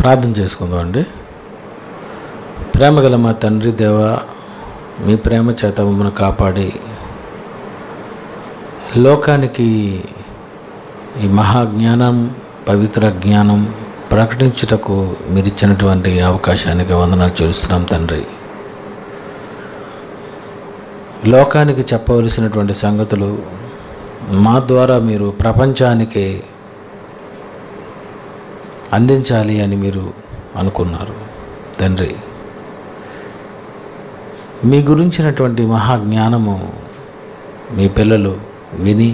ప్రార్థన చేసుకుందాం అండి ప్రేమగల మా తండ్రి దేవ మీ ప్రేమ చేత మమ్మల్ని కాపాడి లోకానికి ఈ మహాజ్ఞానం పవిత్ర జ్ఞానం ప్రకటించుటకు మీరు ఇచ్చినటువంటి అవకాశానికి వందనాలు చేస్తున్నాం తండ్రి లోకానికి చెప్పవలసినటువంటి సంగతులు మా ద్వారా మీరు ప్రపంచానికి అందించాలి అని మీరు అనుకున్నారు తండ్రి మీ గురించినటువంటి మహాజ్ఞానము మీ పిల్లలు విని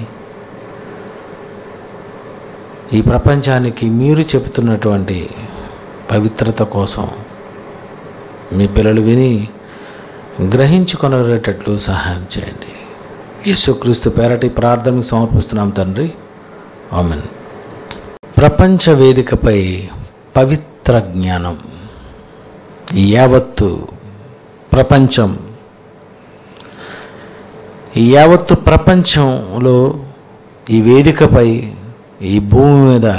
ఈ ప్రపంచానికి మీరు చెబుతున్నటువంటి పవిత్రత కోసం మీ పిల్లలు విని గ్రహించుకొనగేటట్లు సహాయం చేయండి యేసుక్రీస్తు పేరటి ప్రార్థనకు సమర్పిస్తున్నాం తండ్రి ఆమెన్ ప్రపంచ వేదికపై పవిత్ర జ్ఞానం ఈ యావత్తు ప్రపంచం ఈ యావత్తు ప్రపంచంలో ఈ వేదికపై ఈ భూమి మీద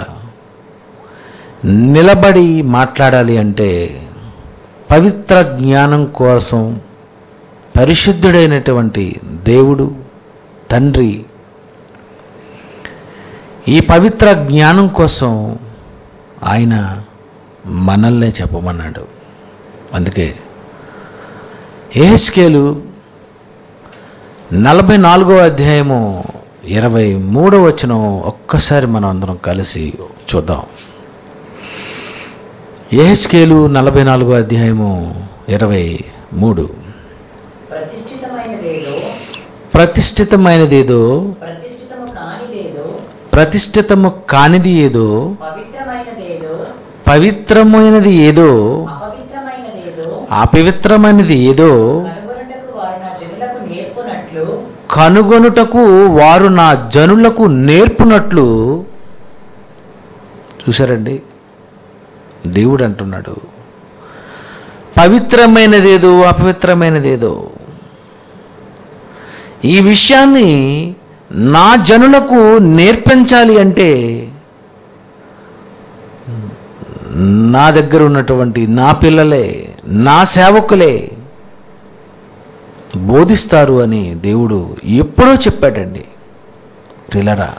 నిలబడి మాట్లాడాలి అంటే పవిత్ర జ్ఞానం కోసం పరిశుద్ధుడైనటువంటి దేవుడు తండ్రి ఈ పవిత్ర జ్ఞానం కోసం ఆయన మనల్నే చెప్పమన్నాడు అందుకే ఏహెచ్కేలు నలభై నాలుగో అధ్యాయము ఇరవై మూడో వచనం ఒక్కసారి మనం అందరం కలిసి చూద్దాం ఏహెచ్కేలు నలభై నాలుగో అధ్యాయము ఇరవై మూడు ప్రతిష్ఠితమైనదేదో ప్రతిష్ఠితమైనదేదో ప్రతిష్ఠితము కానిదేదో ప్రతిష్ఠితము కానిది ఏదో పవిత్రమైనదేదో పవిత్రమైనది ఏదో అపవిత్రమైనదేదో అపవిత్రమైనది ఏదో కనుగొనుటకు వారు నా జనులకు నేర్పునట్లు కనుగొనుటకు వారు నా జనులకు నేర్పునట్లు చూసారండి దేవుడు అంటున్నాడు పవిత్రమైనదేదో అపవిత్రమైనదేదో ఈ విషయాన్ని నా జనులకు నేర్పించాలి అంటే నా దగ్గర ఉన్నటువంటి నా పిల్లలే నా సేవకులే బోధిస్తారు అని దేవుడు ఎప్పుడో చెప్పాడండి ప్రిలరా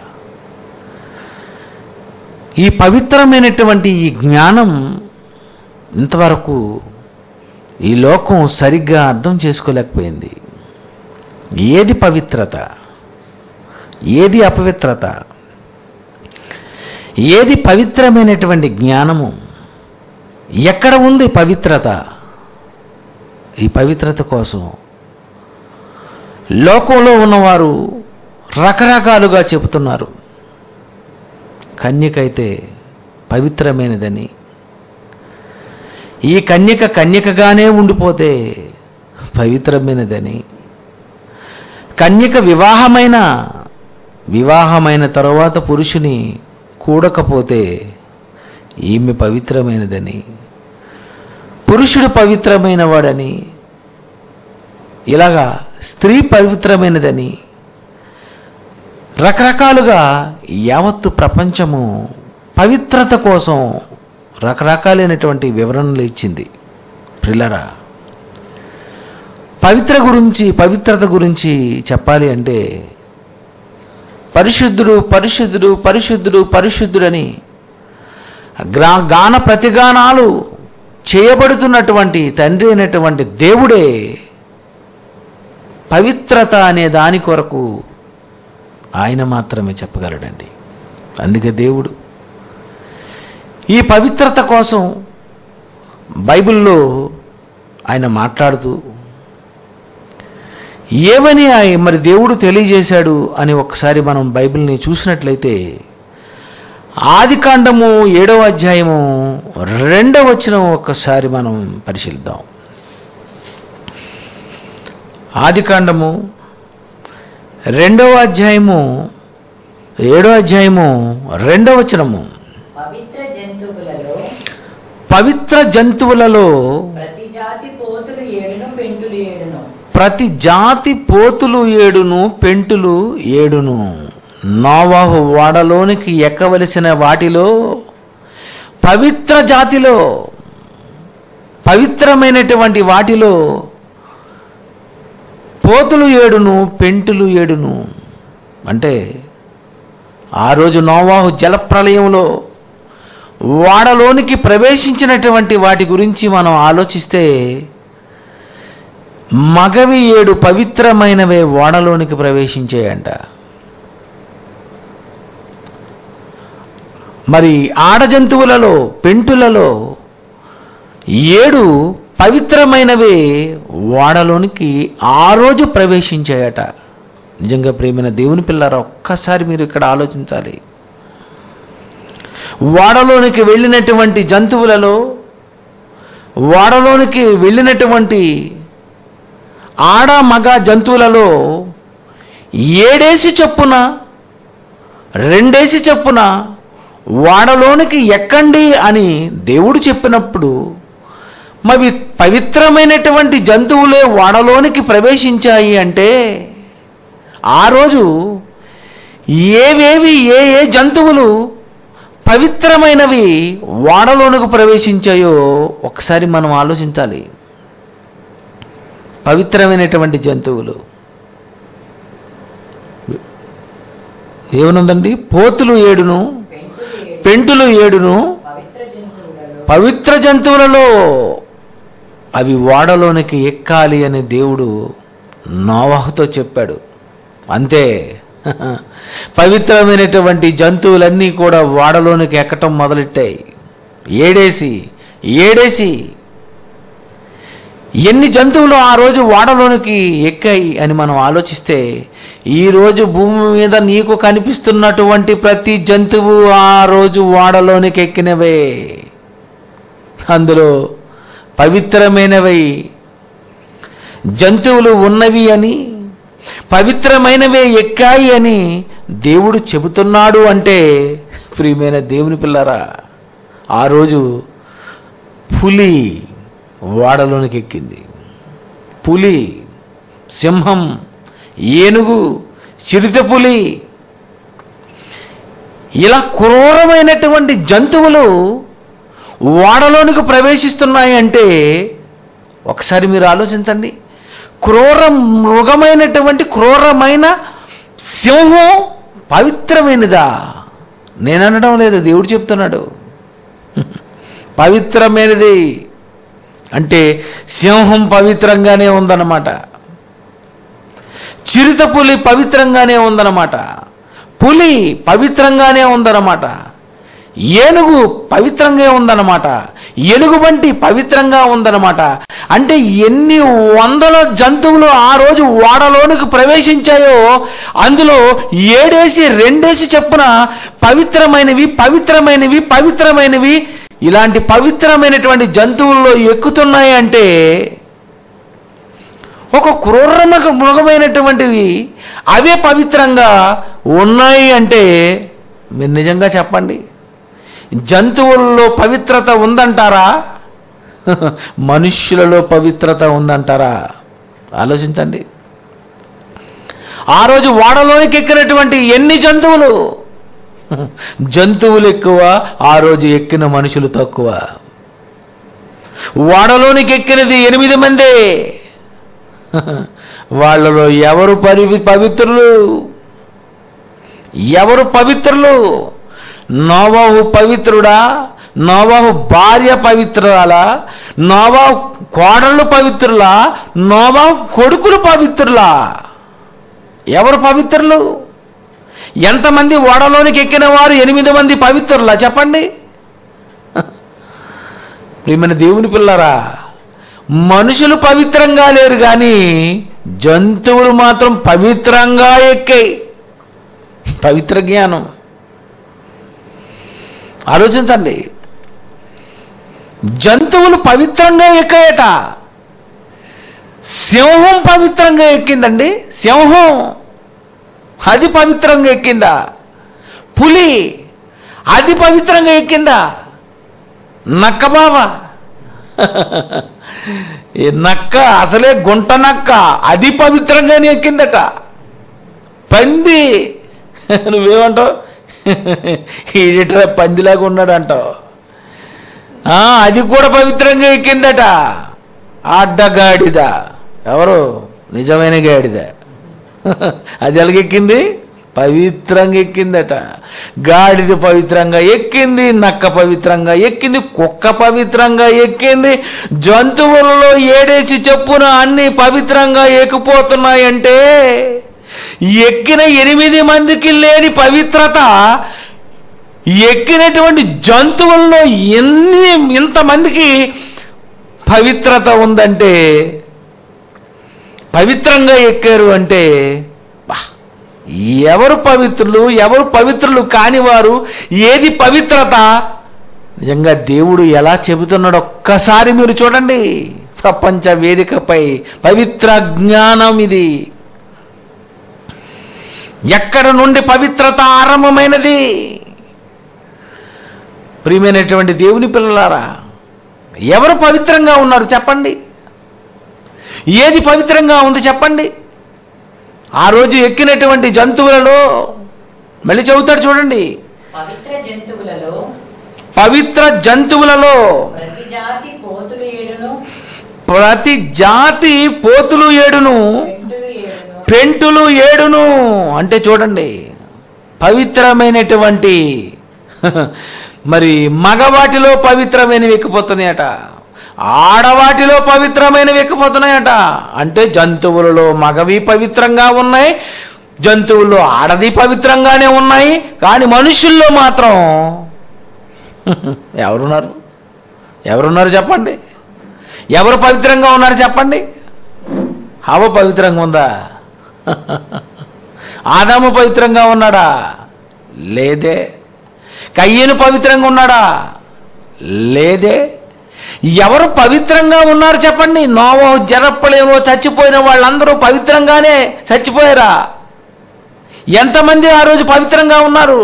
ఈ పవిత్రమైనటువంటి ఈ జ్ఞానం ఇంతవరకు ఈ లోకం సరిగ్గా అర్థం చేసుకోలేకపోయింది ఏది పవిత్రత ఏది అపవిత్రత ఏది పవిత్రమైనటువంటి జ్ఞానము ఎక్కడ ఉంది పవిత్రత ఈ పవిత్రత కోసం లోకంలో ఉన్నవారు రకరకాలుగా చెబుతున్నారు కన్యకైతే పవిత్రమైనదని ఈ కన్యక కన్యకగానే ఉండిపోతే పవిత్రమైనదని కన్యక వివాహమైన వివాహమైన తరువాత పురుషుని కూడకపోతే ఈమె పవిత్రమైనదని పురుషుడు పవిత్రమైన వాడని ఇలాగా స్త్రీ పవిత్రమైనదని రకరకాలుగా యావత్తు ప్రపంచము పవిత్రత కోసం రకరకాలైనటువంటి వివరణలు ఇచ్చింది ప్రిల్లరా పవిత్ర గురించి పవిత్రత గురించి చెప్పాలి అంటే పరిశుద్ధుడు పరిశుద్ధుడు పరిశుద్ధుడు పరిశుద్ధుడని గ్రా గాన ప్రతిగానాలు చేయబడుతున్నటువంటి తండ్రి అయినటువంటి దేవుడే పవిత్రత అనే దాని కొరకు ఆయన మాత్రమే చెప్పగలడండి అందుకే దేవుడు ఈ పవిత్రత కోసం బైబిల్లో ఆయన మాట్లాడుతూ ఏమని ఆయ- మరి దేవుడు తెలియజేశాడు అని ఒకసారి మనం బైబిల్ని చూసినట్లయితే ఆదికాండము ఏడవ అధ్యాయము రెండవ వచనం ఒక్కసారి మనం పరిశీలిద్దాం ఆదికాండము రెండవ అధ్యాయము ఏడో అధ్యాయము రెండవ వచనము పవిత్ర జంతువులలో పవిత్ర జంతువులలో ప్రతి జాతి పోతులు ఏడును పెంటులు ఏడును ప్రతి జాతి పోతులు ఏడును పెంటులు ఏడును నోవాహు వాడలోనికి ఎక్కవలసిన వాటిలో పవిత్ర జాతిలో పవిత్రమైనటువంటి వాటిలో పోతులు ఏడును పెంటులు ఏడును అంటే ఆ రోజు నోవాహు జలప్రలయంలో వాడలోనికి ప్రవేశించినటువంటి వాటి గురించి మనం ఆలోచిస్తే మగవి ఏడు పవిత్రమైనవే ఓడలోనికి ప్రవేశించాయంట మరి ఆడ జంతువులలో పెంటులలో ఏడు పవిత్రమైనవే ఓడలోనికి ఆ రోజు ప్రవేశించాయట నిజంగా ప్రేమైన దేవుని పిల్లరా ఒక్కసారి మీరు ఇక్కడ ఆలోచించాలి ఓడలోనికి వెళ్ళినటువంటి జంతువులలో ఓడలోనికి వెళ్ళినటువంటి ఆడ మగ జంతువులలో ఏడేసి చొప్పున రెండేసి చొప్పున వాడలోనికి ఎక్కండి అని దేవుడు చెప్పినప్పుడు మరి పవిత్రమైనటువంటి జంతువులే వాడలోనికి ప్రవేశించాయి అంటే ఆ రోజు ఏవేవి ఏ ఏ జంతువులు పవిత్రమైనవి వాడలోనికి ప్రవేశించాయో ఒకసారి మనం ఆలోచించాలి పవిత్రమైనటువంటి జంతువులు ఏమనుందండి పోతులు ఏడును పెంకులు ఏడు పెంటులు ఏడును పవిత్ర జంతువులలో పవిత్ర జంతువులలో అవి ఓడలోనికి ఎక్కాలి అని దేవుడు నోవాహుతో చెప్పాడు అంతే పవిత్రమైనటువంటి జంతువులన్నీ కూడా ఓడలోనికి ఎక్కటం మొదలెట్టాయి ఏడేసి ఏడేసి ఎన్ని జంతువులు ఆ రోజు ఓడలోనికి ఎక్కాయి అని మనం ఆలోచిస్తే ఈ రోజు భూమి మీద నీకు కనిపిస్తున్నటువంటి ప్రతి జంతువు ఆ రోజు ఓడలోనికి ఎక్కినవే అందులో పవిత్రమైనవి జంతువులు ఉన్నవి అని పవిత్రమైనవే ఎక్కాయి అని దేవుడు చెబుతున్నాడు అంటే ప్రియమైన దేవుని పిల్లరా ఆ రోజు పులి వాడలోనికి ఎక్కింది పులి సింహం ఏనుగు చిరుతపులి ఇలా క్రూరమైనటువంటి జంతువులు ఓడలోనికి ప్రవేశిస్తున్నాయి అంటే ఒకసారి మీరు ఆలోచించండి క్రూర మృగమైనటువంటి క్రూరమైన సింహం పవిత్రమైనదా నేను అనడం లేదు దేవుడు చెప్తున్నాడు పవిత్రమైనది అంటే సింహం పవిత్రంగానే ఉందన్నమాట చిరుత పులి పవిత్రంగానే ఉందన్నమాట పులి పవిత్రంగానే ఉందన్నమాట ఏనుగు పవిత్రంగా ఉందన్నమాట ఎలుగుబంటి పవిత్రంగా ఉందన్నమాట అంటే ఎన్ని వందల జంతువులు ఆ రోజు ఓడలోనికి ప్రవేశించాయో అందులో ఏడేసి రెండేసి చెప్పున పవిత్రమైనవి పవిత్రమైనవి పవిత్రమైనవి ఇలాంటి పవిత్రమైనటువంటి జంతువుల్లో ఎక్కుతున్నాయి అంటే ఒక క్రూర మృగ- మృగమైనటువంటివి అవే పవిత్రంగా ఉన్నాయి అంటే మీరు నిజంగా చెప్పండి జంతువుల్లో పవిత్రత ఉందంటారా మనుష్యులలో పవిత్రత ఉందంటారా ఆలోచించండి ఆ రోజు వాడలోనికి ఎక్కినటువంటి ఎన్ని జంతువులు జంతువులు ఎక్కువ ఆ రోజు ఎక్కిన మనుషులు తక్కువ వాడలోనికి ఎక్కినది ఎనిమిది మందే వాళ్ళలో ఎవరు పరి పవిత్రులు ఎవరు పవిత్రులు నోవాహు పవిత్రుడా నోవాహు భార్య పవిత్రురాలా నోవాహు కోడళ్ళు పవిత్రులా నోవాహు కొడుకులు పవిత్రులా ఎవరు పవిత్రులు ఎంతమంది ఓడలోనికి ఎక్కిన వారు ఎనిమిది మంది పవిత్రులా చెప్పండి ప్రియమైన దేవుని పిల్లరా మనుషులు పవిత్రంగా లేరు కానీ జంతువులు మాత్రం పవిత్రంగా ఎక్కాయి పవిత్ర జ్ఞానం ఆలోచించండి జంతువులు పవిత్రంగా ఎక్కాయట సింహం పవిత్రంగా ఎక్కిందండి సింహం అది పవిత్రంగా ఎక్కిందా పులి అది పవిత్రంగా ఎక్కిందా నక్క బావా ఈ నక్క అసలే గుంట నక్క అది పవిత్రంగానే ఎక్కిందట పంది నువ్వేమంటావు ఈడిట పందిలాగా ఉన్నాడు అంటావు ఆ, అది కూడా పవిత్రంగా ఎక్కిందట అడ్డగాడిద ఎవరు నిజమైన గాడిద అది ఎలాగెక్కింది పవిత్రంగా ఎక్కిందట గాడిద పవిత్రంగా ఎక్కింది నక్క పవిత్రంగా ఎక్కింది కుక్క పవిత్రంగా ఎక్కింది జంతువులలో ఏడేసి చెప్పున అన్ని పవిత్రంగా ఎక్కిపోతున్నాయంటే ఎక్కిన ఎనిమిది మందికి లేని పవిత్రత ఎక్కినటువంటి జంతువుల్లో ఎన్ని ఇంతమందికి పవిత్రత ఉందంటే పవిత్రంగా ఎక్కారు అంటే బా, ఎవరు పవిత్రులు ఎవరు పవిత్రులు కానివారు ఏది పవిత్రత నిజంగా దేవుడు ఎలా చెబుతున్నాడు ఒక్కసారి మీరు చూడండి ప్రపంచ వేదికపై పవిత్ర జ్ఞానం ఇది ఎక్కడ నుండి పవిత్రత ఆరంభమైనది ప్రియమైనటువంటి దేవుని పిల్లలారా ఎవరు పవిత్రంగా ఉన్నారు చెప్పండి ఏది పవిత్రంగా ఉంది చెప్పండి ఆ రోజు ఎక్కినటువంటి జంతువులలో మళ్ళీ చెబుతాడు చూడండి పవిత్ర జంతువులలో పవిత్ర జంతువులలో ప్రతి జాతి పోతులు ఏడును ప్రతి జాతి పోతులు ఏడును పెంటులు ఏడును పెంటులు ఏడును అంటే చూడండి పవిత్రమైనటువంటి మరి మగవాటిలో పవిత్రమైనవి ఎక్కిపోతున్నాయట ఆడవాటిలో పవిత్రమైనవి ఎక్కిపోతున్నాయట అంటే జంతువులలో మగవి పవిత్రంగా ఉన్నాయి జంతువుల్లో ఆడది పవిత్రంగానే ఉన్నాయి కానీ మనుషుల్లో మాత్రం ఎవరున్నారు ఎవరున్నారు చెప్పండి ఎవరు పవిత్రంగా ఉన్నారు చెప్పండి హవ పవిత్రంగా ఉందా ఆదాము పవిత్రంగా ఉన్నాడా లేదే కయ్యను పవిత్రంగా ఉన్నాడా లేదే ఎవరు పవిత్రంగా ఉన్నారు చెప్పండి నోవో జరప్పలేమో చచ్చిపోయిన వాళ్ళందరూ పవిత్రంగానే చచ్చిపోయారా ఎంతమంది ఆ రోజు పవిత్రంగా ఉన్నారు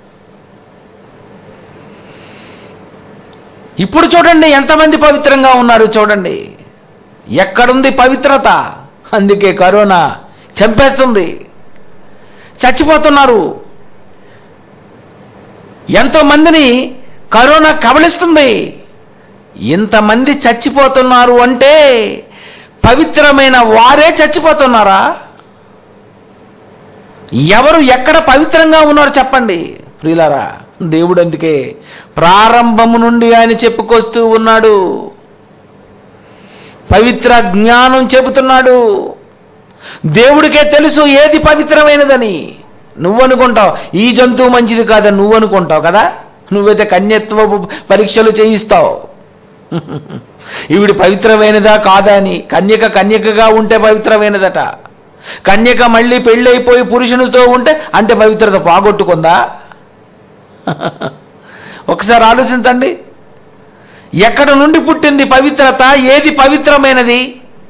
ఇప్పుడు చూడండి ఎంతమంది పవిత్రంగా ఉన్నారు చూడండి ఎక్కడుంది పవిత్రత అందుకే కరోనా చంపేస్తుంది చచ్చిపోతున్నారు ఎంతో మందిని కరోనా కబళిస్తుంది ఇంతమంది చచ్చిపోతున్నారు అంటే పవిత్రమైన వారే చచ్చిపోతున్నారా ఎవరు ఎక్కడ పవిత్రంగా ఉన్నారు చెప్పండి ప్రియులారా దేవుడు అందుకే ప్రారంభము నుండి ఆయన చెప్పుకొస్తూ ఉన్నాడు పవిత్ర జ్ఞానం చెబుతున్నాడు దేవుడికే తెలుసు ఏది పవిత్రమైనదని నువ్వు అనుకుంటావు ఈ జంతువు మంచిది కాదని నువ్వు అనుకుంటావు కదా నువ్వైతే కన్యత్వ పరీక్షలు చేయిస్తావు ఈవిడ పవిత్రమైనదా కాదా అని కన్యక కన్యకగా ఉంటే పవిత్రమైనదట కన్యక మళ్ళీ పెళ్ళైపోయి పురుషునితో ఉంటే అంటే పవిత్రత పోగొట్టుకుందా ఒకసారి ఆలోచించండి ఎక్కడ నుండి పుట్టింది పవిత్రత ఏది పవిత్రమైనది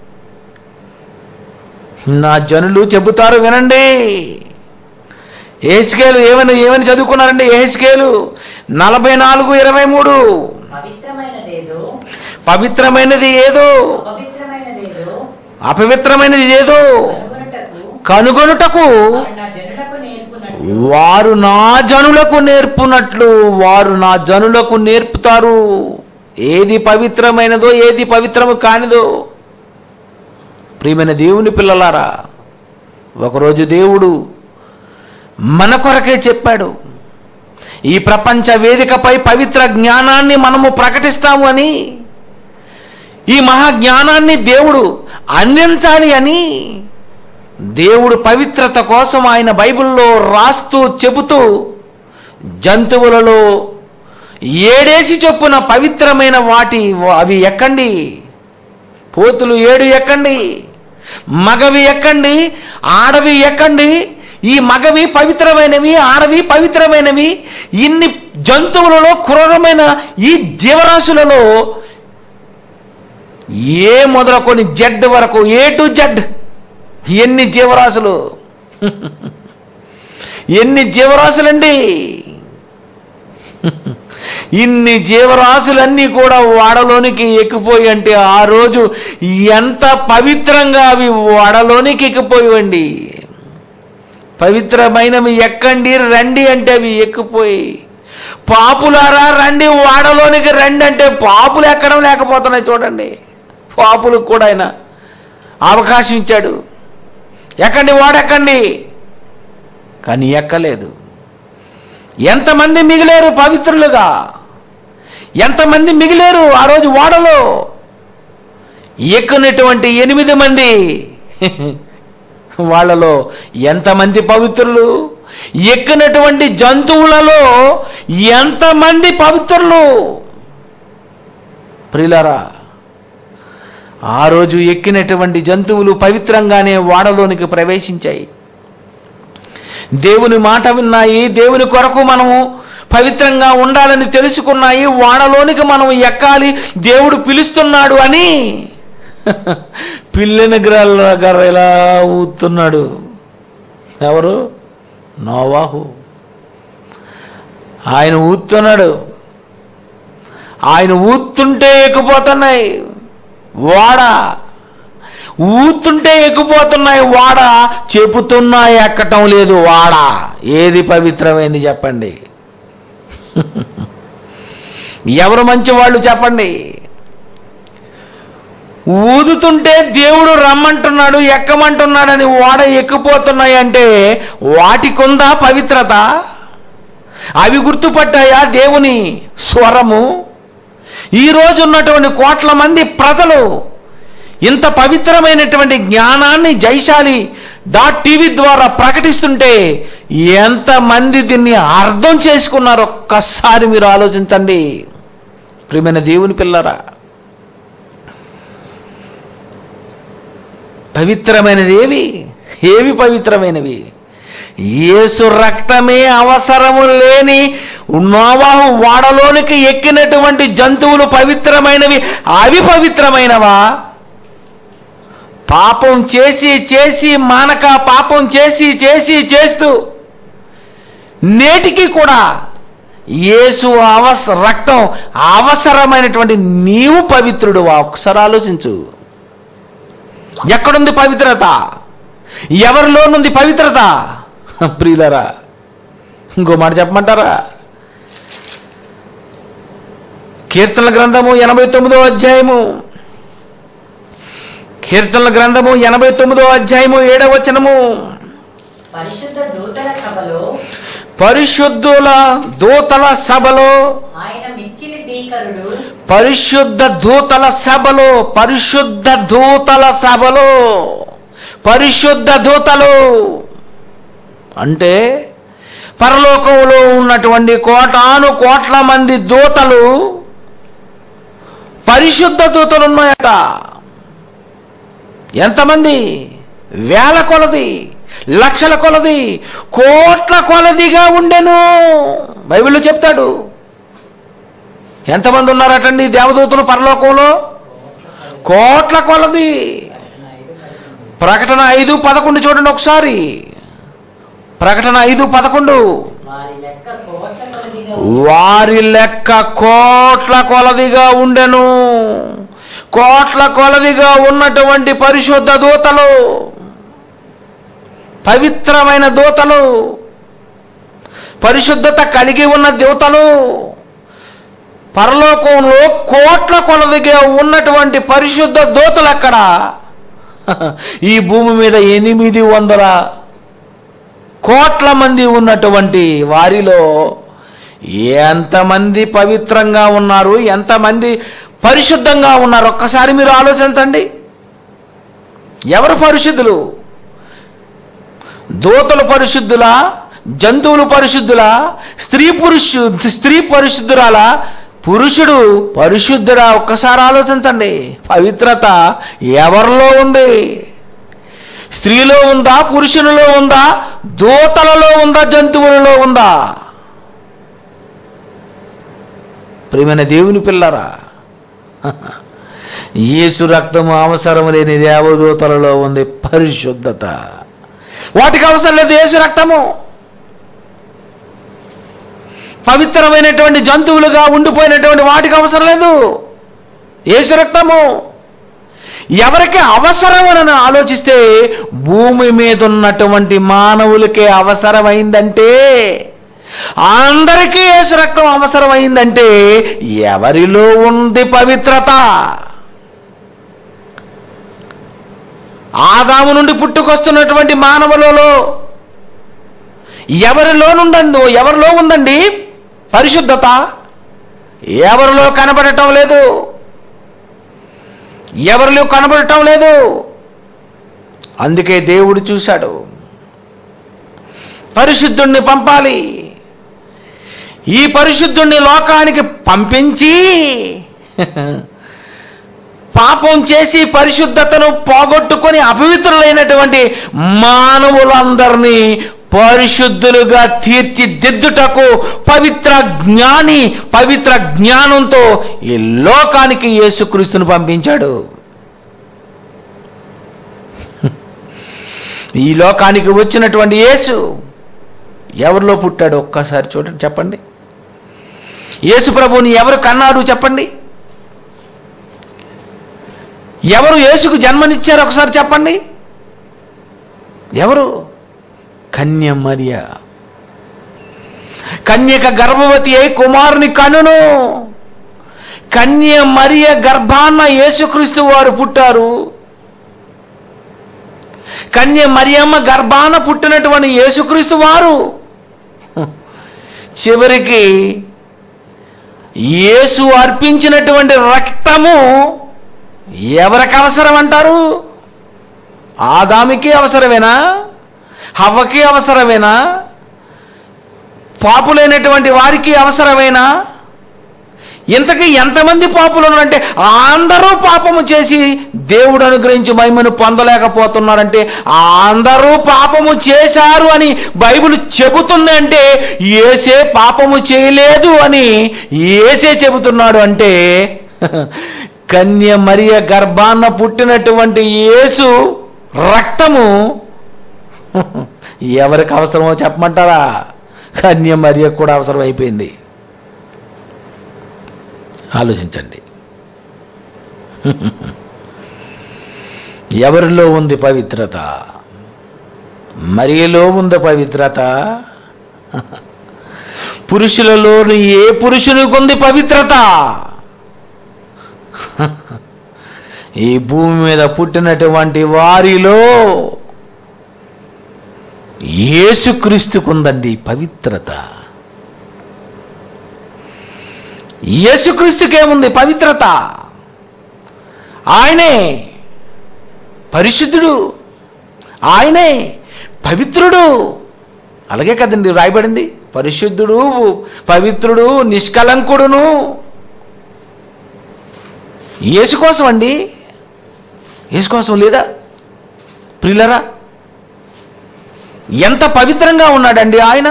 నా జనులు చెబుతారు వినండి ఏహెచ్కేలు ఏమని ఏమని చదువుకున్నారండి ఏహెచ్కేలు నలభై నాలుగు ఇరవై మూడు పవిత్రమైనదేదో పవిత్రమైనది ఏదో అపవిత్రమైనదేదో అపవిత్రమైనది ఏదో కనుగొనుటకు కనుగొనుటకు వారు నా జనులకు నేర్పునట్లు వారు నా జనులకు నేర్పునట్లు వారు నా జనులకు నేర్పుతారు ఏది పవిత్రమైనదో ఏది పవిత్రము కానిదో ప్రియమైన దేవుని పిల్లలారా ఒకరోజు దేవుడు మన కొరకే చెప్పాడు ఈ ప్రపంచ వేదికపై పవిత్ర జ్ఞానాన్ని మనము ప్రకటిస్తాము అని ఈ మహాజ్ఞానాన్ని దేవుడు అందించాలి అని దేవుడు పవిత్రత కోసం ఆయన బైబిల్లో రాస్తూ చెబుతూ జంతువులలో ఏడేసి చొప్పున పవిత్రమైన వాటి అవి ఎక్కండి పోతులు ఏడు ఎక్కండి మగవి ఎక్కండి ఆడవి ఎక్కండి ఈ మగవి పవిత్రమైనవి ఆడవి పవిత్రమైనవి ఇన్ని జంతువులలో క్రూరమైన ఈ జీవరాశులలో ఏ మొదలుకొని జడ్ వరకు ఏ టు జడ్ ఎన్ని జీవరాశులు ఎన్ని జీవరాశులండి ఇన్ని జీవరాశులన్నీ కూడా వాడలోనికి ఎక్కిపోయి అంటే ఆ రోజు ఎంత పవిత్రంగా అవి వాడలోనికి ఎక్కిపోయివండి పవిత్రమైనవి ఎక్కండి రండి అంటే అవి ఎక్కిపోయి పాపులారా రండి వాడలోనికి రండి అంటే పాపులు ఎక్కడం లేకపోతున్నాయి చూడండి పాపులకు కూడా ఆయన అవకాశం ఇచ్చాడు ఎక్కండి వాడెక్కండి కానీ ఎక్కలేదు ఎంతమంది మిగిలేరు పవిత్రులుగా ఎంతమంది మిగిలేరు ఆ రోజు ఓడలో ఎక్కనటువంటి ఎనిమిది మంది వాళ్ళలో ఎంతమంది పవిత్రులు ఎక్కినటువంటి జంతువులలో ఎంతమంది పవిత్రులు ప్రియులారా ఆ రోజు ఎక్కినటువంటి జంతువులు పవిత్రంగానే వాడలోనికి ప్రవేశించాయి దేవుని మాట విన్నాయి దేవుని కొరకు మనము పవిత్రంగా ఉండాలని తెలుసుకున్నాయి వాడలోనికి మనం ఎక్కాలి దేవుడు పిలుస్తున్నాడు అని పిల్లిన గ్రహ ఇలా ఊతున్నాడు ఎవరు నోవాహు ఆయన ఊతున్నాడు ఆయన ఊతుంటే ఎక్కిపోతున్నాయి వాడ ఊతుంటే ఎక్కిపోతున్నాయి వాడ చెబుతున్నా ఎక్కటం లేదు వాడ ఏది పవిత్రమైంది చెప్పండి ఎవరు మంచి వాళ్ళు చెప్పండి ఊదుతుంటే దేవుడు రమ్మంటున్నాడు ఎక్కమంటున్నాడని ఓడ ఎక్కిపోతున్నాయి అంటే వాటికుందా పవిత్రత అవి గుర్తుపట్టాయా దేవుని స్వరము ఈ రోజు ఉన్నటువంటి కోట్ల మంది ప్రజలు ఇంత పవిత్రమైనటువంటి జ్ఞానాన్ని జైశాలి డాట్ టీవీ ద్వారా ప్రకటిస్తుంటే ఎంతమంది దీన్ని అర్థం చేసుకున్నారు ఒక్కసారి మీరు ఆలోచించండి ప్రియమైన దేవుని పిల్లరా పవిత్రమైనది ఏవి ఏవి పవిత్రమైనవి యేసు రక్తమే అవసరము లేని నోవాహు వాడలోనికి ఎక్కినటువంటి జంతువులు పవిత్రమైనవి అవి పవిత్రమైనవా పాపం చేసి చేసి మానక పాపం చేసి చేసి చేస్తూ నేటికి కూడా యేసు అవస రక్తం అవసరమైనటువంటి నీవు పవిత్రుడు ఒకసారి ఆలోచించు ఎక్కడుంది పవిత్రత ఎవరిలోనుంది పవిత్రత ప్రియులరా ఇంకో మాట చెప్పమంటారా కీర్తనల గ్రంథము ఎనభై తొమ్మిదో అధ్యాయము కీర్తనల గ్రంథము ఎనభై తొమ్మిదో అధ్యాయము ఏడవ వచనము పరిశుద్ధ దూతల సభలో పరిశుద్ధుల దూతల సభలో ఆయన మిక్కిలి భీకరుడు పరిశుద్ధ దూతల సభలో పరిశుద్ధ దూతల సభలో పరిశుద్ధ దూతలు అంటే పరలోకంలో ఉన్నటువంటి కోటాను కోట్ల మంది దూతలు పరిశుద్ధ దూతలు ఉన్నాయట ఎంతమంది వేల కొలది లక్షల కొలది కోట్ల కొలదిగా ఉండెను బైబిల్లో చెప్తాడు ఎంతమంది ఉన్నారటండి దేవదూతలు పరలోకంలో కోట్ల కొలది ప్రకటన ఐదు పదకొండు చూడండి ఒకసారి ప్రకటన ఐదు పదకొండు వారి లెక్క కోట్ల కొలదిగా వారి లెక్క కోట్ల కొలదిగా ఉండెను కోట్ల కొలదిగా ఉన్నటువంటి పరిశుద్ధ దూతలు పవిత్రమైన దూతలు పరిశుద్ధత కలిగి ఉన్న దూతలు పరలోకంలో కోట్ల కొలదిగా ఉన్నటువంటి పరిశుద్ధ దూతలు అక్కడ ఈ భూమి మీద ఎనిమిది వందల కోట్ల మంది ఉన్నటువంటి వారిలో ఎంతమంది పవిత్రంగా ఉన్నారు ఎంతమంది పరిశుద్ధంగా ఉన్నారు ఒక్కసారి మీరు ఆలోచించండి ఎవరు పరిశుద్ధులు దూతలు పరిశుద్ధులా జంతువులు పరిశుద్ధులా స్త్రీ పురుషు స్త్రీ పరిశుద్ధురాలా పురుషుడు పరిశుద్ధుడా ఒక్కసారి ఆలోచించండి పవిత్రత ఎవరిలో ఉంది స్త్రీలో ఉందా పురుషునిలో ఉందా దూతలలో ఉందా జంతువులలో ఉందా ప్రియమైన దేవుని పిల్లరా యేసు రక్తము అవసరం లేని దేవదూతలలో ఉంది పరిశుద్ధత వాటికి అవసరం లేదు యేసు రక్తము పవిత్రమైనటువంటి జంతువులుగా ఉండిపోయినటువంటి వాటికి అవసరం లేదు యేసు రక్తము ఎవరికి అవసరమని ఆలోచిస్తే భూమి మీద ఉన్నటువంటి మానవులకే అవసరమైందంటే అందరికీ యేసు రక్తం అవసరమైందంటే ఎవరిలో ఉంది పవిత్రత ఆదాము నుండి పుట్టుకొస్తున్నటువంటి మానవులలో ఎవరిలో నుండందో ఎవరిలో ఉందండి పరిశుద్ధత ఎవరిలో కనబడటం లేదు ఎవరిలో కనబడటం లేదు అందుకే దేవుడు చూశాడు పరిశుద్ధుణ్ణి పంపాలి ఈ పరిశుద్ధుణ్ణి లోకానికి పంపించి పాపం చేసి పరిశుద్ధతను పోగొట్టుకొని అపవిత్రులైనటువంటి మానవులందరినీ పరిశుద్ధులుగా తీర్చిదిద్దుటకు పవిత్ర జ్ఞాని పవిత్ర జ్ఞానంతో ఈ లోకానికి యేసుక్రీస్తును పంపించాడు ఈ లోకానికి వచ్చినటువంటి యేసు ఎవరిలో పుట్టాడు ఒక్కసారి చూడండి చెప్పండి యేసు ప్రభువుని ఎవరు కన్నారు చెప్పండి ఎవరు యేసుకు జన్మనిచ్చారు ఒకసారి చెప్పండి ఎవరు కన్య మరియ కన్యక గర్భవతి అయి కుమారుని కనును కన్య మరియ గర్భాన్న యేసుక్రీస్తు వారు పుట్టారు కన్య మరియమ్మ గర్భాన పుట్టినటువంటి యేసుక్రీస్తు వారు చివరికి యేసు అర్పించినటువంటి రక్తము ఎవరికి అవసరం అంటారు ఆదామికి అవసరమేనా హవ్వకి అవసరమేనా పాపులైనటువంటి వారికి అవసరమేనా ఇంతకీ ఎంతమంది పాపులు ఉన్నారంటే అందరూ పాపము చేసి దేవుడు అనుగ్రహించి మహిమను పొందలేకపోతున్నారంటే అందరూ పాపము చేశారు అని బైబిల్ చెబుతుంది అంటే ఏసే పాపము చేయలేదు అని ఏసే చెబుతున్నాడు అంటే కన్య మరియ గర్భాన్న పుట్టినటువంటి యేసు రక్తము ఎవరికి అవసరమో చెప్పమంటారా కన్య మరియ కూడా అవసరం అయిపోయింది ఆలోచించండి ఎవరిలో ఉంది పవిత్రత మరియలో ఉంది పవిత్రత పురుషులలోని ఏ పురుషునికి ఉంది పవిత్రత ఈ భూమి మీద పుట్టినటువంటి వారిలో యేసుక్రీస్తుకుందండి పవిత్రత యేసుక్రీస్తుకేముంది పవిత్రత ఆయనే పరిశుద్ధుడు ఆయనే పవిత్రుడు అలాగే కదండి రాయబడింది పరిశుద్ధుడు పవిత్రుడు నిష్కలంకుడును యేసు కోసం అండి యేసు కోసం లేదా ప్రిల్లరా ఎంత పవిత్రంగా ఉన్నాడండి ఆయన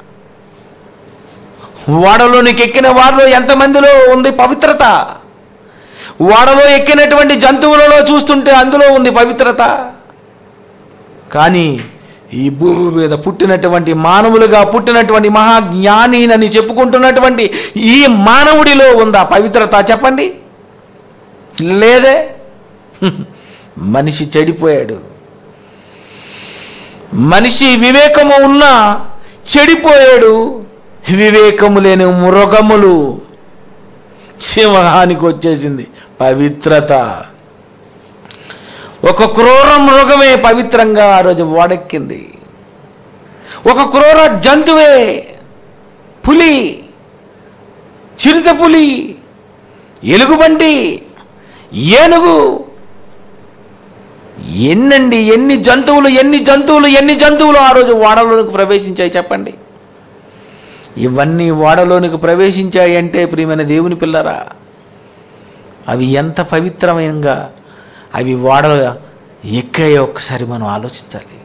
ఓడలోనికి ఎక్కిన వారిలో ఎంతమందిలో ఉంది పవిత్రత ఓడలో ఎక్కినటువంటి జంతువులలో చూస్తుంటే అందులో ఉంది పవిత్రత కానీ ఈ భూమి మీద పుట్టినటువంటి మానవులుగా పుట్టినటువంటి మహాజ్ఞానినని చెప్పుకుంటున్నటువంటి ఈ మానవుడిలో ఉందా పవిత్రత చెప్పండి లేదే మనిషి చెడిపోయాడు మనిషి వివేకము ఉన్నా చెడిపోయాడు వివేకము లేని మృగములు సింహానికి వచ్చేసింది పవిత్రత ఒక క్రూర మృగమే పవిత్రంగా ఆ రోజు ఓడెక్కింది ఒక క్రూర జంతువే పులి చిరుత పులి ఎలుగుబంటి ఏనుగు ఎన్నండి ఎన్ని జంతువులు ఎన్ని జంతువులు ఎన్ని జంతువులు ఆ రోజు ఓడలోనికి ప్రవేశించాయి చెప్పండి ఇవన్నీ ఓడలోనికి ప్రవేశించాయి అంటే ప్రియమైన దేవుని పిల్లరా అవి ఎంత పవిత్రమైనగా అవి ఓడ ఎక్కాయో ఒక్కసారి మనం ఆలోచించాలి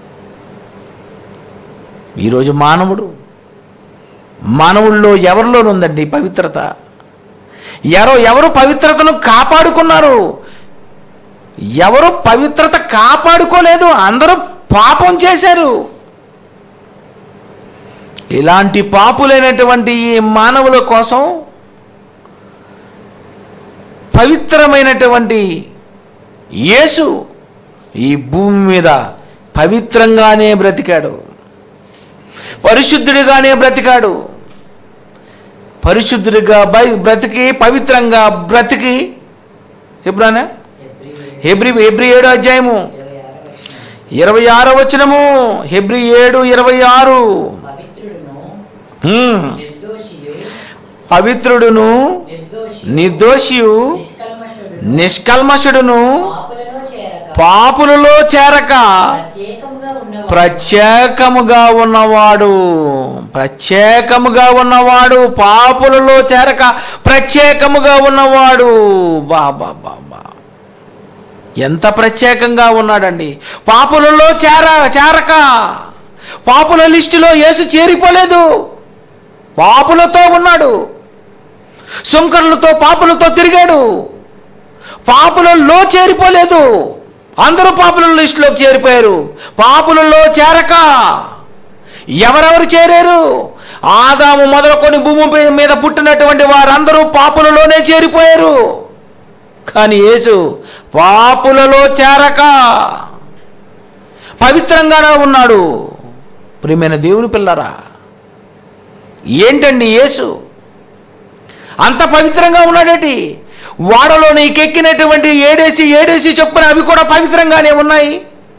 ఈరోజు మానవుడు మానవుల్లో ఎవరిలోనుందండి పవిత్రత ఎవరో ఎవరు పవిత్రతను కాపాడుకున్నారు ఎవరు పవిత్రత కాపాడుకోలేదు అందరూ పాపం చేశారు ఇలాంటి పాపులైనటువంటి ఈ మానవుల కోసం పవిత్రమైనటువంటి యేసు ఈ భూమి మీద పవిత్రంగానే బ్రతికాడు పరిశుద్ధుడిగానే బ్రతికాడు పరిశుద్ధుడిగా బై బ్రతికి పవిత్రంగా బ్రతికి చెప్పురానా హెబ్రి హెబ్రి ఏడు అధ్యాయము ఇరవై ఆరో వచనము హెబ్రి ఏడు ఇరవై ఆరు పవిత్రుడును హ్మ్. నిర్దోషియు పవిత్రుడును నిర్దోషి నిర్దోషియు నిష్కల్మషుడు నిష్కల్మషుడును పాపులలో చేరక పాపులలో చేరక ప్రత్యేకముగా ఉన్నవాడు ప్రత్యేకముగా ఉన్నవాడు ప్రత్యేకముగా ఉన్నవాడు పాపులలో చేరక ప్రత్యేకముగా ఉన్నవాడు బా బా బా బా ఎంత ప్రత్యేకంగా ఉన్నాడండి పాపులలో చేర చేరక పాపుల లిస్టులో యేసు చేరిపోలేదు పాపులతో ఉన్నాడు సుంకరులతో పాపులతో తిరిగాడు పాపులలో చేరిపోలేదు అందరూ పాపుల లిస్టులోకి చేరిపోయారు పాపులలో చేరక ఎవరెవరు చేరారు ఆదాము మొదలుకొని భూమి పై- మీద పుట్టినటువంటి వారందరూ పాపులలోనే చేరిపోయారు కానీ యేసు పాపులలో చేరక పవిత్రంగానే ఉన్నాడు ప్రియమైన దేవుని పిల్లరా ఏంటండి యేసు అంత పవిత్రంగా ఉన్నాడేటి వాడలో నీకెక్కినటువంటి ఏడేసి ఏడేసి చొప్పున అవి కూడా పవిత్రంగానే ఉన్నాయి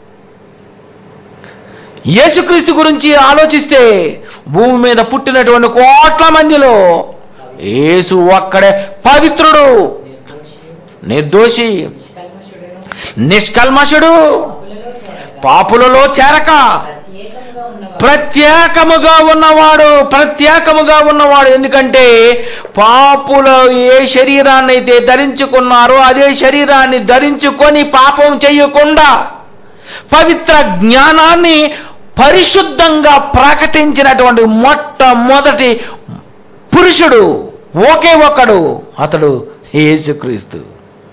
యేసుక్రీస్తు గురించి ఆలోచిస్తే భూమి మీద పుట్టినటువంటి కోట్ల మందిలో యేసు ఒక్కడే పవిత్రుడు నిర్దోషియు నిర్దోషి నిష్కల్మషుడును నిష్కల్మషుడు పాపులలో చేరక పాపులలో చేరక ప్రత్యేకముగా ఉన్నవాడు ప్రత్యేకముగా ఉన్నవాడు ప్రత్యేకముగా ఉన్నవాడు ఎందుకంటే పాపుల ఏ శరీరాన్ని అయితే ధరించుకున్నారో అదే శరీరాన్ని ధరించుకొని పాపం చేయకుండా పవిత్ర జ్ఞానాన్ని పరిశుద్ధంగా ప్రకటించినటువంటి మొట్టమొదటి పురుషుడు ఒకే ఒక్కడు అతడు యేసుక్రీస్తు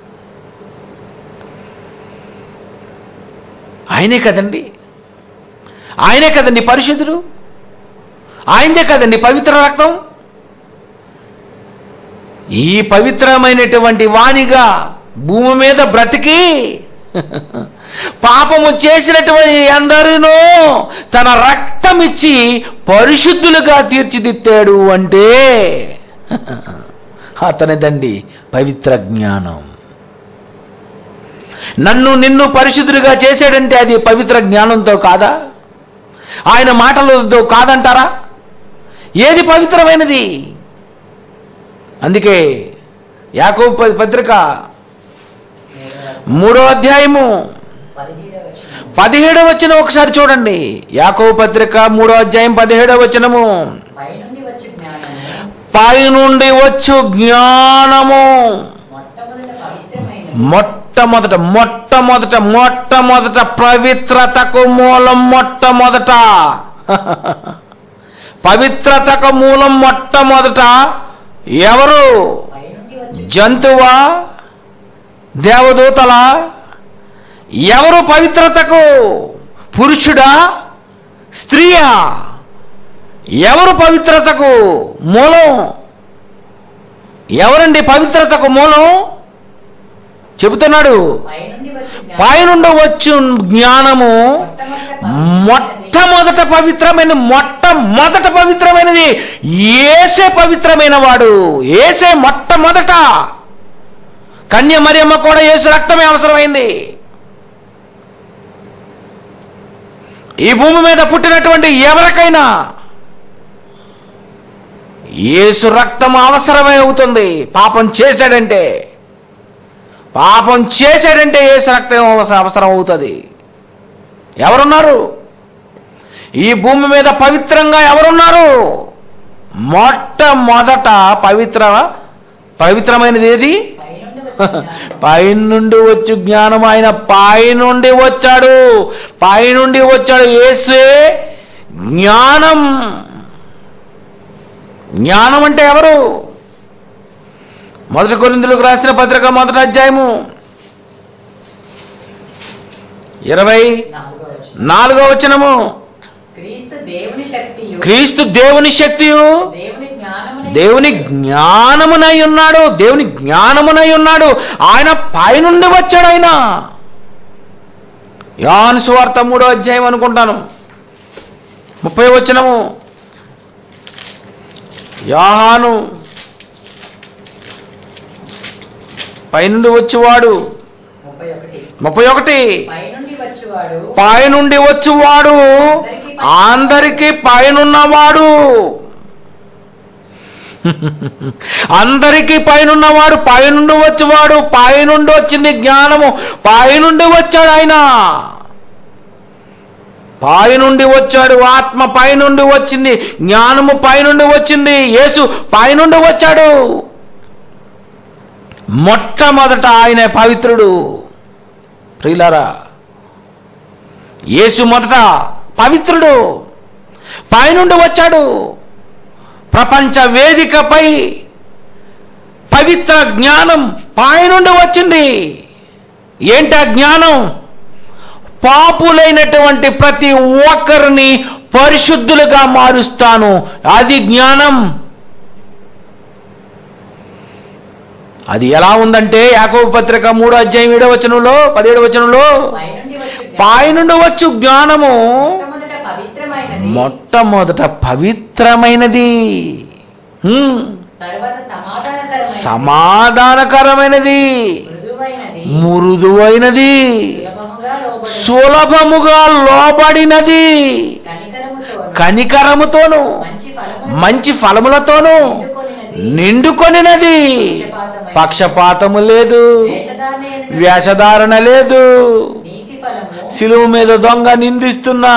ఆయనే కదండి ఆయనే కదండి పరిశుద్ధుడు ఆయనదే కదండి పవిత్ర రక్తం ఈ పవిత్రమైనటువంటి వాణిగా భూమి మీద బ్రతికి పాపము చేసినటువంటి అందరినో తన రక్తం ఇచ్చి పరిశుద్ధులుగా తీర్చిదిద్దాడు అంటే అతనిదండి పవిత్ర జ్ఞానం నన్ను నిన్ను పరిశుద్ధుడిగా చేశాడంటే అది పవిత్ర జ్ఞానంతో కాదా ఆయన మాటలతో కాదంటారా ఏది పవిత్రమైనది అందుకే యాకోబు ప- పత్రిక మూడో అధ్యాయము పదిహేడవ వచనం పదిహేడవ వచనం ఒకసారి చూడండి యాకోబు పత్రిక మూడో అధ్యాయం పదిహేడవ వచనము పైనుండి వచ్చి జ్ఞానము పైనుండి వచ్చు జ్ఞానము మొట్టమొదట పవిత్రమైన మొట్టమొదట మొట్టమొదట మొట్టమొదట పవిత్రతకు మూలం మొట్టమొదట పవిత్రతకు మూలం మొట్టమొదట ఎవరు పైనుండి వచ్చి జంతువా దేవదూతల ఎవరు పవిత్రతకు పురుషుడా స్త్రీయా ఎవరు పవిత్రతకు మూలం ఎవరండి పవిత్రతకు మూలం చెబుతున్నాడు పైనుండి వచ్చి జ్ఞానము పైనుండి వచ్చు జ్ఞానము మొట్టమొదట మొట్టమొదట పవిత్రమైన మొట్టమొదట పవిత్రమైనది ఏసే పవిత్రమైన వాడు ఏసే మొట్టమొదట కన్య మరియమ్మ కూడా యేసు రక్తమే అవసరమైంది ఈ భూమి మీద పుట్టినటువంటి ఎవరికైనా యేసు రక్తం అవసరమే అవుతుంది పాపం చేశాడంటే పాపం చేశాడంటే యేసు రక్తం అవస- అవసరం అవుతుంది ఎవరున్నారు ఈ భూమి మీద పవిత్రంగా ఎవరున్నారు మొట్టమొదట పవిత్ర పవిత్రమైనది ఏది పైనుండి వచ్చి జ్ఞానము పైనుండి వచ్చి జ్ఞానం ఆయన పైనుండి వచ్చాడు పైనుండి వచ్చాడు యేసే జ్ఞానం జ్ఞానం అంటే ఎవరు మొదటి కొరిందులకు రాసిన పత్రిక మొదటి అధ్యాయము ఇరవై నాలుగవ వచనం నాలుగో వచనము క్రీస్తు దేవుని శక్తియు క్రీస్తు దేవుని శక్తియు దేవుని జ్ఞానమున దేవుని జ్ఞానమునై ఉన్నాడు దేవుని జ్ఞానమునై ఉన్నాడు ఆయన పైనుండి వచ్చాడు ఆయన యోహాను సువార్త మూడో అధ్యాయం అనుకుంటాను ముప్పై వచనము యాహాను పైనుండి వచ్చేవాడు ముప్పై ఒకటి ముప్పై ఒకటి పైనుండి వచ్చేవాడు పైనుండి వచ్చేవాడు అందరికీ పైనున్నవాడు అందరికీ పైనున్నవాడు పైనుండి వచ్చేవాడు పైనుండి వచ్చింది జ్ఞానము పైనుండి వచ్చాడు ఆయన పైనుండి వచ్చాడు ఆత్మ పైనుండి వచ్చింది జ్ఞానము పైనుండి వచ్చింది యేసు పైనుండి వచ్చాడు మొట్టమొదట ఆయన పవిత్రుడు ప్రియులారా యేసు మొదట పవిత్రుడు పైనుండి వచ్చాడు ప్రపంచ వేదికపై పవిత్ర జ్ఞానం పైనుండి వచ్చింది ఏంటా జ్ఞానం పాపులైనటువంటి ప్రతి ఒక్కరిని పరిశుద్ధులుగా మారుస్తాను అది జ్ఞానం అది ఎలా ఉందంటే యాకోబు పత్రిక మూడో అధ్యాయం ఏడో వచనంలో పదిహేడు వచనంలో పైనుండి వచ్చే పైనుండి వచ్చు జ్ఞానము మొట్టమొదట పవిత్రమైనది మొట్టమొదట పవిత్రమైనది హ్మ్. తర్వాత సమాధానకరమైనది సమాధానకరమైనది మృదువైనది మృదువైనది సులభముగా లోబడి సులభముగా లోబడినది కనికరముతో కనికరముతోను మంచి ఫలము మంచి ఫలములతోను నిండుకొనినది పక్షపాతము లేదు వేషధారణ వేషధారణ లేదు నీతి ఫలము శిలువ మీద దొంగ నిందిస్తున్నా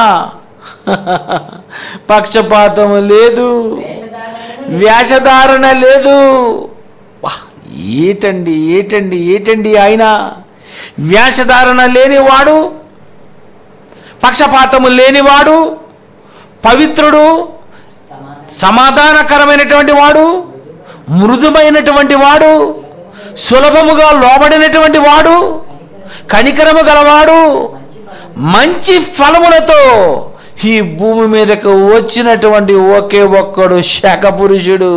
పక్షపాతము లేదు వేషధారణను వేషధారణ లేదు వా, ఏటండి ఏటండి ఏటండి ఆయన వేషధారణ లేనివాడు పక్షపాతము లేనివాడు పవిత్రుడు సమాధానం సమాధానకరమైనటువంటి వాడు మృదుమైనటువంటి వాడు సులభముగా లోబడినటువంటి వాడు కనికరము గలవాడు మంచి ఫలములతో ఈ భూమి మీదకు వచ్చినటువంటి ఒకే ఒక్కడు శాఖ పురుషుడు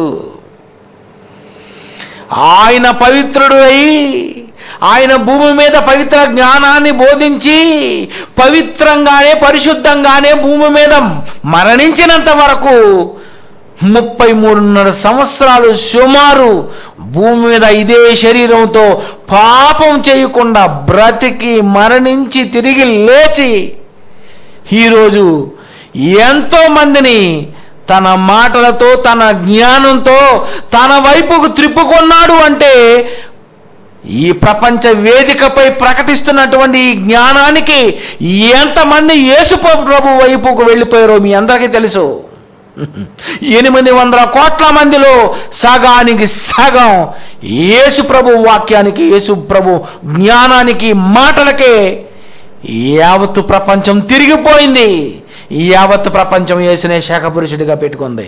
ఆయన పవిత్రుడు అయి ఆయన భూమి మీద పవిత్ర జ్ఞానాన్ని బోధించి పవిత్రంగానే పరిశుద్ధంగానే భూమి మీద మరణించినంత వరకు ముప్పై మూడున్నర సంవత్సరాలు సుమారు భూమి మీద ఇదే శరీరంతో పాపం చేయకుండా బ్రతికి మరణించి తిరిగి లేచి ఈరోజు ఎంతో మందిని తన మాటలతో తన జ్ఞానంతో తన వైపుకు త్రిప్పుకున్నాడు అంటే ఈ ప్రపంచ వేదికపై ప్రకటిస్తున్నటువంటి ఈ జ్ఞానానికి ఎంతమంది యేసు ప్రభు వైపుకు వెళ్ళిపోయారో మీ అందరికీ తెలుసు ఎనిమిది వందల కోట్ల మందిలో సగానికి సగం యేసు ప్రభు వాక్యానికి యేసు ప్రభు జ్ఞానానికి మాటలకే యావత్తు ప్రపంచం తిరిగిపోయింది యావత్తు ప్రపంచం యేసునే శాఖ పురుషుడిగా పెట్టుకుంది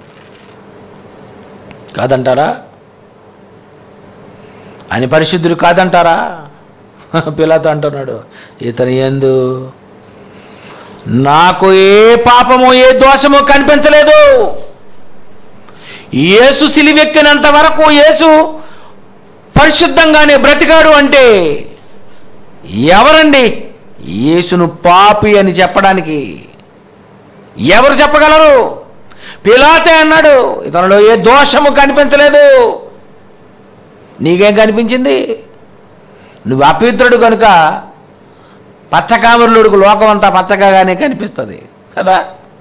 కాదంటారా అని పరిశుద్ధుడు కాదంటారా పిల్లతో అంటున్నాడు ఇతని ఎందు నాకు ఏ పాపము ఏ దోషము కనిపించలేదు యేసు సిలివెక్కినంత వరకు యేసు పరిశుద్ధంగానే బ్రతికాడు అంటే ఎవరండి యేసును పాపి అని చెప్పడానికి ఎవరు చెప్పగలరు పిలాతే అన్నాడు ఇతనిలో ఏ దోషము కనిపించలేదు నీకేం కనిపించింది నువ్వు అపవిత్రుడు కనుక పచ్చకామరులుడికి లోకం అంతా పచ్చగానే కనిపిస్తుంది కదా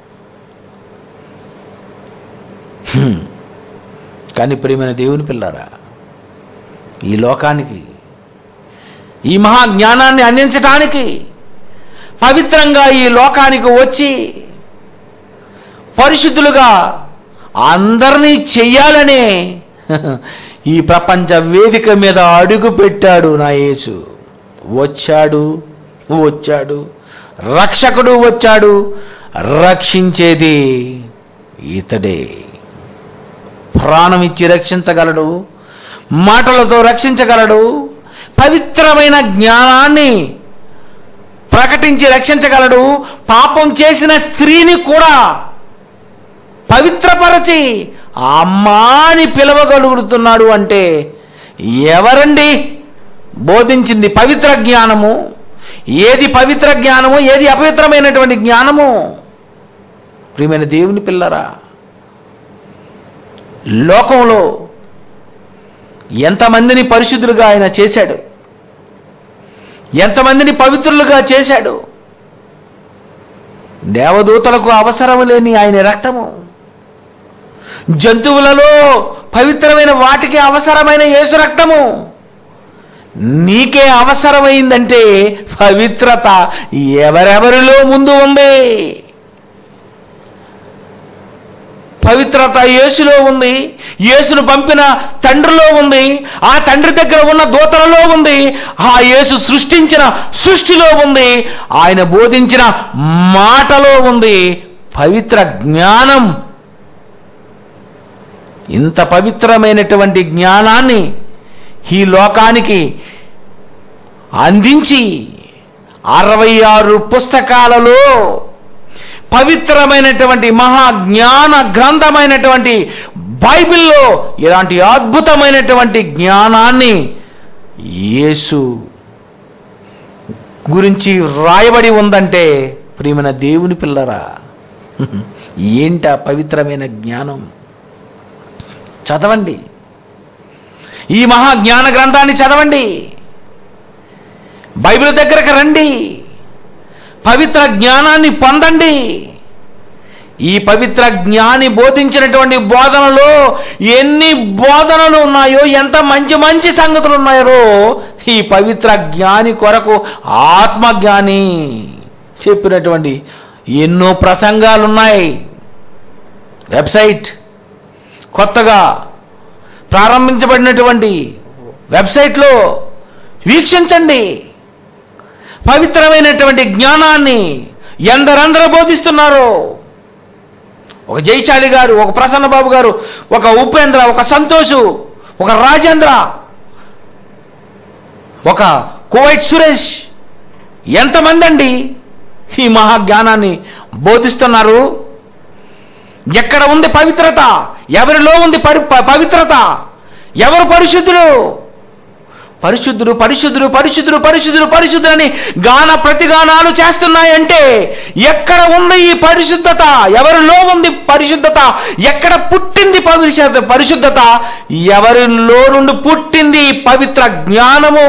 హ్మ్. కానీ ప్రియమైన దేవుని పిల్లారా ఈ లోకానికి ఈ మహా జ్ఞానాన్ని అందించటానికి పవిత్రంగా ఈ లోకానికి వచ్చి పరిశుద్ధులుగా అందరినీ చెయ్యాలనే ఈ ప్రపంచ వేదిక మీద అడుగు పెట్టాడు నా యేసు వచ్చాడు వచ్చాడు రక్షకుడు వచ్చాడు రక్షించేది ఇతడే ప్రాణం ఇచ్చి రక్షించగలడు మాటలతో రక్షించగలడు పవిత్రమైన జ్ఞానాన్ని ప్రకటించి రక్షించగలడు పాపం చేసిన స్త్రీని కూడా పవిత్రపరచి అమ్మా అని పిలవగలుగుతున్నాడు అంటే ఎవరండి బోధించింది పవిత్ర జ్ఞానము ఏది పవిత్ర జ్ఞానము ఏది అపవిత్రమైనటువంటి జ్ఞానము ప్రియమైన దేవుని పిల్లరా లోకంలో ఎంతమందిని పరిశుద్ధులుగా ఆయన చేశాడు ఎంతమందిని పవిత్రులుగా చేశాడు దేవదూతలకు అవసరం లేని ఆయన రక్తము జంతువులలో పవిత్రమైన వాటికి అవసరమైన యేసు రక్తము నీకే అవసరమైందంటే పవిత్రత ఎవరెవరిలో ముందు ఉంది పవిత్రత యేసులో ఉంది యేసును పంపిన తండ్రిలో ఉంది ఆ తండ్రి దగ్గర ఉన్న దూతలలో ఉంది ఆ యేసు సృష్టించిన సృష్టిలో ఉంది ఆయన బోధించిన మాటలో ఉంది పవిత్ర జ్ఞానం ఇంత పవిత్రమైనటువంటి జ్ఞానాన్ని ఈ లోకానికి అందించి అరవై ఆరు పుస్తకాలలో పవిత్రమైనటువంటి మహా జ్ఞాన గ్రంథమైనటువంటి బైబిల్లో ఇలాంటి అద్భుతమైనటువంటి జ్ఞానాన్ని యేసు గురించి రాయబడి ఉందంటే ప్రియమైన దేవుని పిల్లరా ఏంట పవిత్రమైన జ్ఞానం చదవండి ఈ మహా జ్ఞాన గ్రంథాన్ని చదవండి బైబిల్ దగ్గరకు రండి పవిత్ర జ్ఞానాన్ని పొందండి ఈ పవిత్ర జ్ఞాని బోధించినటువంటి బోధనలో ఎన్ని బోధనలు ఉన్నాయో ఎంత మంచి మంచి సంగతులు ఉన్నాయో ఈ పవిత్ర జ్ఞాని కొరకు ఆత్మజ్ఞాని చెప్పినటువంటి ఎన్నో ప్రసంగాలు ఉన్నాయి వెబ్సైట్ కొత్తగా ప్రారంభించబడినటువంటి వెబ్సైట్లో వీక్షించండి పవిత్రమైనటువంటి జ్ఞానాన్ని ఎందరందరూ బోధిస్తున్నారో ఒక జైచాలి గారు ఒక ప్రసన్న బాబు గారు ఒక ఉపేంద్ర ఒక సంతోషు ఒక రాజేంద్ర ఒక కువైట్ సురేష్ ఎంతమంది అండి ఈ మహాజ్ఞానాన్ని బోధిస్తున్నారు ఎక్కడ ఉంది పవిత్రత ఎవరిలో ఉంది పరి ప- పవిత్రత ఎవరు పరిశుద్ధులు పరిశుద్ధుడు పరిశుద్ధుడు పరిశుద్ధుడు పరిశుద్ధుడు పరిశుద్ధులని గాన ప్రతిగానాలు చేస్తున్నాయంటే ఎక్కడ ఉంది ఈ పరిశుద్ధత ఎవరిలో ఉంది పరిశుద్ధత ఎక్కడ పుట్టింది పరిశుద్ధ పరిశుద్ధత ఎవరిలో నుండి పుట్టింది ఈ పవిత్ర జ్ఞానము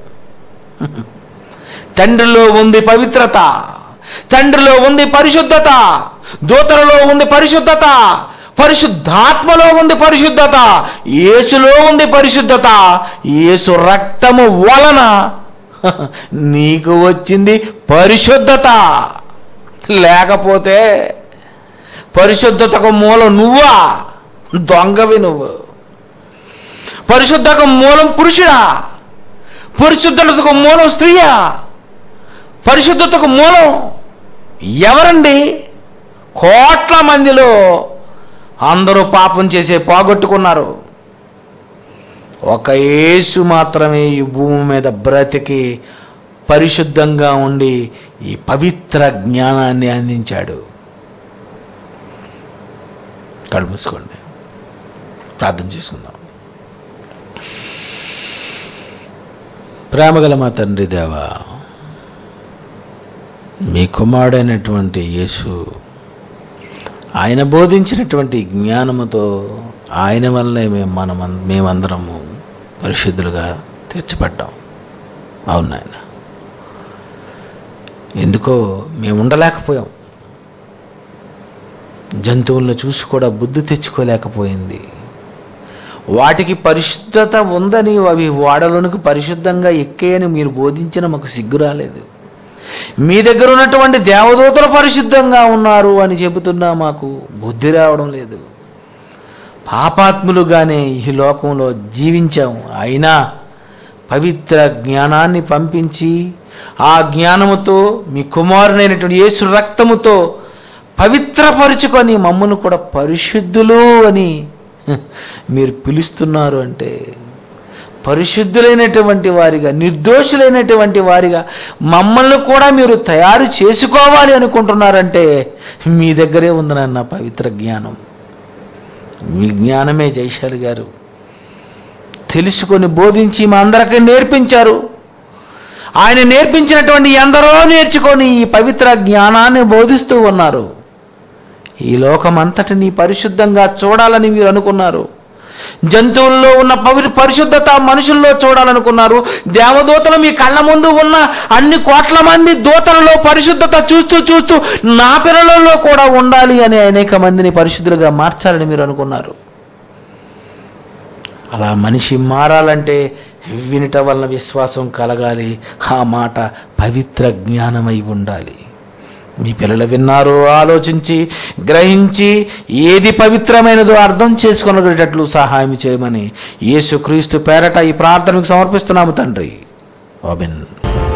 తండ్రిలో ఉంది పవిత్రత తండ్రిలో ఉంది పరిశుద్ధత దూతలలో ఉంది పరిశుద్ధత పరిశుద్ధాత్మలో ఉంది పరిశుద్ధత యేసులో ఉంది పరిశుద్ధత యేసు రక్తము వలన నీకు వచ్చింది పరిశుద్ధత లేకపోతే పరిశుద్ధతకు మూలం నువ్వా దొంగవి నువ్వు పరిశుద్ధకు మూలం పురుషుడా పరిశుద్ధతకు మూలం స్త్రీయా పరిశుద్ధతకు మూలం ఎవరండి కోట్ల మందిలో అందరూ పాపం చేసే పోగొట్టుకున్నారు ఒక యేసు మాత్రమే ఈ భూమి మీద బ్రతికి పరిశుద్ధంగా ఉండి ఈ పవిత్ర జ్ఞానాన్ని అందించాడు కళ్ళు మూసుకోండి ప్రార్థన చేసుకుందాం ప్రేమగల మా తండ్రి దేవా మీ కుమారుడైనటువంటి యేసు ఆయన బోధించినటువంటి జ్ఞానముతో ఆయన వల్లే మేము మనం మేమందరము పరిశుద్ధులుగా తీర్చబడ్డాం అవును నాయన ఎందుకో మేము ఉండలేకపోయాం జంతువులను చూసి కూడా బుద్ధి తెచ్చుకోలేకపోయింది వాటికి పరిశుద్ధత ఉందని అవి వాడలోనికి పరిశుద్ధంగా ఎక్కేయని మీరు బోధించిన మాకు సిగ్గు రాలేదు మీ దగ్గర ఉన్నటువంటి దేవదూతలు పరిశుద్ధంగా ఉన్నారు అని చెబుతున్నా మాకు బుద్ధి రావడం లేదు పాపాత్ములుగానే ఈ లోకంలో జీవించాము అయినా పవిత్ర జ్ఞానాన్ని పంపించి ఆ జ్ఞానముతో మీ కుమారునైనటువంటి యేసు రక్తముతో పవిత్రపరుచుకొని మమ్మల్ని కూడా పరిశుద్ధులు అని మీరు పిలుస్తున్నారు అంటే పరిశుద్ధులైనటువంటి వారిగా నిర్దోషులైనటువంటి వారిగా మమ్మల్ని కూడా మీరు తయారు చేసుకోవాలి అనుకుంటున్నారంటే మీ దగ్గరే ఉంది నాన్న పవిత్ర జ్ఞానం మీ జ్ఞానమే జైశాలి గారు తెలుసుకొని బోధించి మా అందరికీ నేర్పించారు ఆయన నేర్పించినటువంటి ఎందరో నేర్చుకొని ఈ పవిత్ర జ్ఞానాన్ని బోధిస్తూ ఉన్నారు ఈ లోకమంతటిని పరిశుద్ధంగా చూడాలని మీరు అనుకున్నారు జంతువుల్లో ఉన్న పవి పరిశుద్ధత మనుషుల్లో చూడాలనుకున్నారు దేవదూతలు మీ కళ్ళ ముందు ఉన్న అన్ని కోట్ల మంది దూతలలో పరిశుద్ధత చూస్తూ చూస్తూ నా పిల్లలలో కూడా ఉండాలి అని అనేక మందిని పరిశుద్ధులుగా మార్చాలని మీరు అనుకున్నారు అలా మనిషి మారాలంటే వినట వలన విశ్వాసం కలగాలి ఆ మాట పవిత్ర జ్ఞానమై ఉండాలి మీ పిల్లలు విన్నారు ఆలోచించి గ్రహించి ఏది పవిత్రమైనదో అర్థం చేసుకొనగలిగేటట్లు సహాయం చేయమని యేసుక్రీస్తు పేరట ఈ ప్రార్థనకు సమర్పిస్తున్నాము తండ్రి ఆమెన్